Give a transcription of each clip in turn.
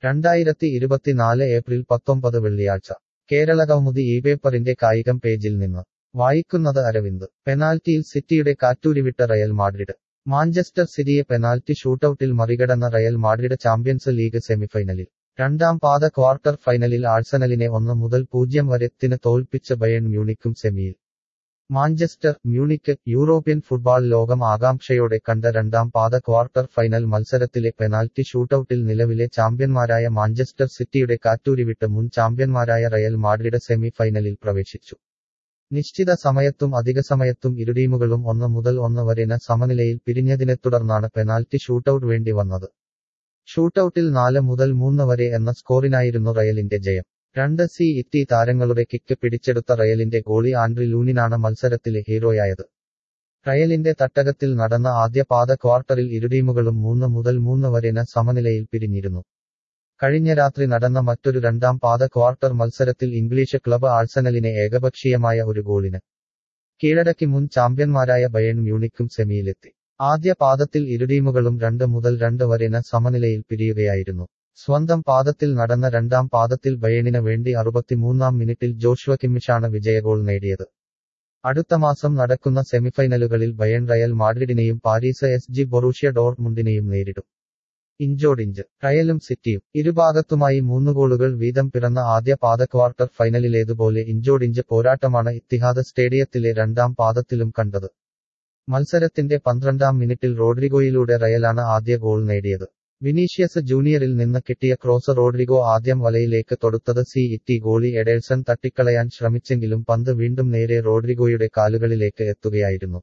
രണ്ടായിരത്തി ഇരുപത്തിനാല് ഏപ്രിൽ പത്തൊമ്പത് വെള്ളിയാഴ്ച കേരളകൗമുദി ഈ പേപ്പറിന്റെ കായികം പേജിൽ നിന്ന് വായിക്കുന്നത് അരവിന്ദ് പെനാൽറ്റിയിൽ സിറ്റിയുടെ കാറ്റൂരിവിട്ട റയൽ മാഡ്രിഡ് മാഞ്ചസ്റ്റർ സിറ്റിയെ പെനാൽറ്റി ഷൂട്ടൌട്ടിൽ മറികടന്ന റയൽ മാഡ്രിഡ് ചാമ്പ്യൻസ് ലീഗ് സെമിഫൈനലിൽ രണ്ടാം പാദ ക്വാർട്ടർ ഫൈനലിൽ ആഴ്സണലിനെ ഒന്ന് മുതൽ പൂജ്യം വരെത്തിന് തോൽപ്പിച്ച ബയൺ മ്യൂണിക്കും സെമിയിൽ മാഞ്ചസ്റ്റർ മ്യൂണിക്ക് യൂറോപ്യൻ ഫുട്ബോൾ ലോകം ആകാംക്ഷയോടെ കണ്ട രണ്ടാം പാദ ക്വാർട്ടർ ഫൈനൽ മത്സരത്തിലെ പെനാൽറ്റി ഷൂട്ടൌട്ടിൽ നിലവിലെ ചാമ്പ്യന്മാരായ മാഞ്ചസ്റ്റർ സിറ്റിയുടെ കാറ്റൂരിവിട്ട് മുൻ ചാമ്പ്യന്മാരായ റയൽ മാഡ്രിഡ് സെമി ഫൈനലിൽ പ്രവേശിച്ചു നിശ്ചിത സമയത്തും അധിക സമയത്തും ഇരു ടീമുകളും ഒന്ന് മുതൽ ഒന്ന് വരെന സമനിലയിൽ പിരിഞ്ഞതിനെ തുടർന്നാണ് പെനാൽറ്റി ഷൂട്ടൌട്ട് വേണ്ടി വന്നത് ഷൂട്ടൌട്ടിൽ നാല് മുതൽ മൂന്ന് വരെ എന്ന സ്കോറിനായിരുന്നു റയലിന്റെ ജയം രണ്ട് സി ഇറ്റി താരങ്ങളുടെ കിക്ക് പിടിച്ചെടുത്ത റയലിന്റെ ഗോളി ആൻഡ്രി ലൂനിനാണ് മത്സരത്തിലെ ഹീറോയായത് റയലിന്റെ തട്ടകത്തിൽ നടന്ന ആദ്യ പാദ ക്വാർട്ടറിൽ ഇരു ടീമുകളും മൂന്ന് മുതൽ മൂന്ന് വരെന സമനിലയിൽ പിരിഞ്ഞിരുന്നു കഴിഞ്ഞ രാത്രി നടന്ന മറ്റൊരു രണ്ടാം പാദ ക്വാർട്ടർ മത്സരത്തിൽ ഇംഗ്ലീഷ് ക്ലബ് ആഴ്സണലിനെ ഏകപക്ഷീയമായ ഒരു ഗോളിന് കീഴടക്കി മുൻ ചാമ്പ്യന്മാരായ ബയൺ മ്യൂണിക്കും സെമിയിലെത്തി ആദ്യ പാദത്തിൽ ഇരു ടീമുകളും രണ്ട് മുതൽ രണ്ട് വരെന സമനിലയിൽ പിരിയുകയായിരുന്നു സ്വന്തം പാദത്തിൽ നടന്ന രണ്ടാം പാദത്തിൽ ബയണിന് വേണ്ടി അറുപത്തിമൂന്നാം മിനിറ്റിൽ ജോഷുവ കിമ്മിഷാണ് വിജയഗോൾ നേടിയത് അടുത്ത മാസം നടക്കുന്ന സെമിഫൈനലുകളിൽ ബയൺ റയൽ മാഡ്രിഡിനെയും പാരീസ് എസ് ജി ബൊറൂഷ്യ ഡോർട്ട്മുണ്ടിനെയും നേരിടും ഇഞ്ചോടിഞ്ച് റയലും സിറ്റിയും ഇരുഭാഗത്തുമായി മൂന്ന് ഗോളുകൾ വീതം പിറന്ന ആദ്യ പാദ ക്വാർട്ടർ ഫൈനലിലേതുപോലെ ഇഞ്ചോടിഞ്ച് പോരാട്ടമാണ് ഇത്തിഹാദ് സ്റ്റേഡിയത്തിലെ രണ്ടാം പാദത്തിലും കണ്ടത് മത്സരത്തിന്റെ പന്ത്രണ്ടാം മിനിറ്റിൽ റോഡ്രിഗോയിലൂടെ റയലാണ് ആദ്യ ഗോൾ നേടിയത് വിനീഷ്യസ് ജൂനിയറിൽ നിന്ന് കിട്ടിയ ക്രോസ് റോഡ്രിഗോ ആദ്യം വലയിലേക്ക് തൊടുത്തത് സി ഇറ്റി ഗോളി എഡേഴ്സൺ തട്ടിക്കളയാൻ ശ്രമിച്ചെങ്കിലും പന്ത് വീണ്ടും നേരെ റോഡ്രിഗോയുടെ കാലുകളിലേക്ക് എത്തുകയായിരുന്നു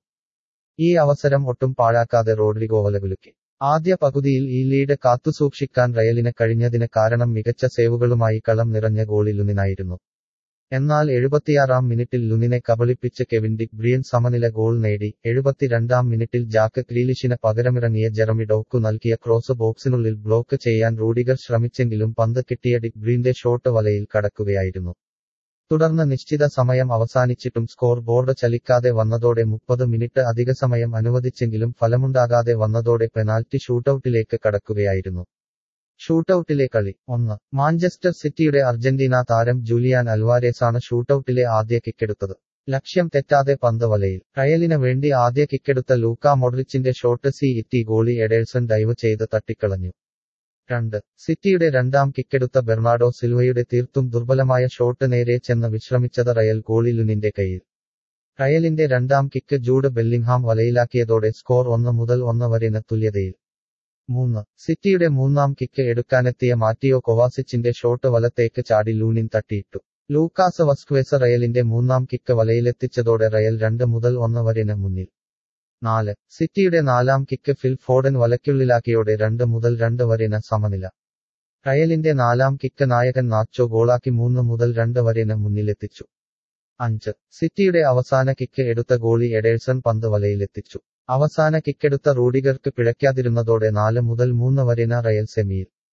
ഈ അവസരം ഒട്ടും പാഴാക്കാതെ റോഡ്രിഗോ വലകുലുക്കി ആദ്യ പകുതിയിൽ ഈ ലീഡ് കാത്തുസൂക്ഷിക്കാൻ റയലിന് കഴിഞ്ഞതിന് കാരണം മികച്ച സേവുകളുമായി കളം നിറഞ്ഞ ഗോളി ലുനിനായിരുന്നു എന്നാൽ എഴുപത്തിയാറാം മിനിറ്റിൽ ലുനിനെ കബളിപ്പിച്ച് കെവിൻ ഡിക് ബ്രിയൻ സമനില ഗോൾ നേടി എഴുപത്തിരണ്ടാം മിനിറ്റിൽ ജാക്ക് ക്രീലിഷിന് പകരമിറങ്ങിയ ജെറമി ഡോക്കു നൽകിയ ക്രോസ് ബോക്സിനുള്ളിൽ ബ്ലോക്ക് ചെയ്യാൻ റൂഡിഗർ ശ്രമിച്ചെങ്കിലും പന്ത് കിട്ടിയ ഡിക് ബ്രിയന്റെ ഷോട്ട് വലയിൽ കടക്കുകയായിരുന്നു തുടർന്ന് നിശ്ചിത സമയം അവസാനിച്ചിട്ടും സ്കോർ ബോർഡ് ചലിക്കാതെ വന്നതോടെ മുപ്പത് മിനിറ്റ് അധിക സമയം അനുവദിച്ചെങ്കിലും ഫലമുണ്ടാകാതെ വന്നതോടെ പെനാൽറ്റി ഷൂട്ടൌട്ടിലേക്ക് കടക്കുകയായിരുന്നു ഷൂട്ടൌട്ടിലെ കളി ഒന്ന് മാഞ്ചസ്റ്റർ സിറ്റിയുടെ അർജന്റീന താരം ജൂലിയാൻ അൽവാരേസാണ് ഷൂട്ടൌട്ടിലെ ആദ്യ കിക്കെടുത്തത് ലക്ഷ്യം തെറ്റാതെ പന്ത് വലയിൽ റയലിന് വേണ്ടി ആദ്യ കിക്കെടുത്ത ലൂക്ക മോഡ്രിച്ചിന്റെ shot city goalie Ederson dive ചെയ്ത് തട്ടിക്കളഞ്ഞു രണ്ട് സിറ്റിയുടെ രണ്ടാം കിക്കെടുത്ത ബെർണാഡോ സിൽവയുടെ തീർത്തും ദുർബലമായ ഷോട്ട് നേരെ ചെന്ന് വിശ്രമിച്ചത് റയൽ ഗോളി ലുനിന്റെ കയ്യിൽ റയലിന്റെ രണ്ടാം കിക്ക് ജൂഡ് ബെല്ലിംഗ്ഹാം വലയിലാക്കിയതോടെ സ്കോർ ഒന്ന് മുതൽ ഒന്ന് വരെന് തുല്യതയിൽ മൂന്ന് സിറ്റിയുടെ മൂന്നാം കിക്ക് എടുക്കാനെത്തിയ മാറ്റിയോ കൊവാസിച്ചിന്റെ ഷോട്ട് വലത്തേക്ക് ചാടി ലൂനിൻ തട്ടിയിട്ടു ലൂക്കാസ് വസ്ക്വേസ റയലിന്റെ മൂന്നാം കിക്ക് വലയിലെത്തിച്ചതോടെ റയൽ രണ്ട് മുതൽ ഒന്ന് വരെന് മുന്നിൽ നാല് സിറ്റിയുടെ നാലാം കിക്ക് ഫിൽ ഫോഡൻ വലയ്ക്കുള്ളിലാക്കിയോടെ രണ്ട് മുതൽ രണ്ട് വരെന സമനില റയലിന്റെ നാലാം കിക്ക് നായകൻ നാച്ചോ ഗോളാക്കി മൂന്ന് മുതൽ രണ്ട് വരെന് മുന്നിലെത്തിച്ചു അഞ്ച് സിറ്റിയുടെ അവസാന കിക്ക് എടുത്ത ഗോളി എഡേഴ്സൺ പന്ത് വലയിലെത്തിച്ചു അവസാന കിക്കെടുത്ത റൂഡിഗർക്ക് പിഴയ്ക്കാതിരുന്നതോടെ നാല് മുതൽ മൂന്ന് വരെന റയൽ സെമിയിൽ